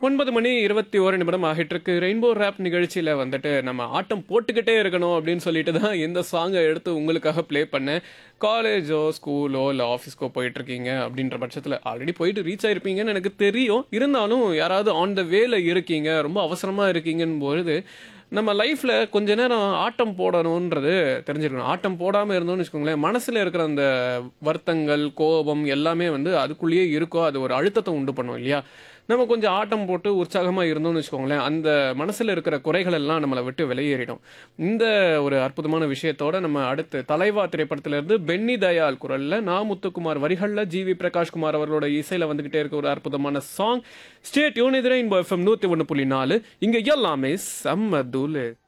ஒன்பது மணி இருபத்தி ஒரு நிமிடம் ஆகிட்டு இருக்கு ரெயின்போ ரேப் நிகழ்ச்சியில் வந்துட்டு நம்ம ஆட்டம் போட்டுக்கிட்டே இருக்கணும் அப்படின்னு சொல்லிட்டு தான் இந்த சாங்கை எடுத்து உங்களுக்காக ப்ளே பண்ணேன் காலேஜோ ஸ்கூலோ இல்லை ஆஃபீஸ்க்கோ போயிட்டு இருக்கீங்க அப்படின்ற பட்சத்தில் ஆல்ரெடி போயிட்டு ரீச் ஆயிருப்பீங்கன்னு எனக்கு தெரியும் இருந்தாலும் யாராவது ஆன் த வேல இருக்கீங்க ரொம்ப அவசரமாக இருக்கீங்கன்னு பொழுது நம்ம லைஃப்பில் கொஞ்ச நேரம் ஆட்டம் போடணுன்றது தெரிஞ்சிருக்கணும் ஆட்டம் போடாமல் இருந்தோம்னு வச்சுக்கோங்களேன் மனசில் இருக்கிற அந்த வருத்தங்கள் கோபம் எல்லாமே வந்து அதுக்குள்ளேயே இருக்கோ அது ஒரு அழுத்தத்தை உண்டு பண்ணும் இல்லையா நம்ம கொஞ்சம் ஆட்டம் போட்டு உற்சாகமாக இருந்தோம்னு வச்சுக்கோங்களேன் அந்த மனசில் இருக்கிற குறைகள் எல்லாம் நம்மளை விட்டு வெளியேறிடும் இந்த ஒரு அற்புதமான விஷயத்தோட நம்ம அடுத்து தலைவா திரைப்படத்திலிருந்து பென்னி தயாள் குரல்ல நா முத்துக்குமார் வரிகளில் ஜி வி பிரகாஷ்குமார் அவர்களோட இசையில் வந்துகிட்டே இருக்க ஒரு அற்புதமான சாங் ஸ்டேட் யூனிதிரை இன்போ எஃப்எம் நூற்றி ஒன்று புள்ளி நாலு இங்கே எல்லாமே செம்ம தூளு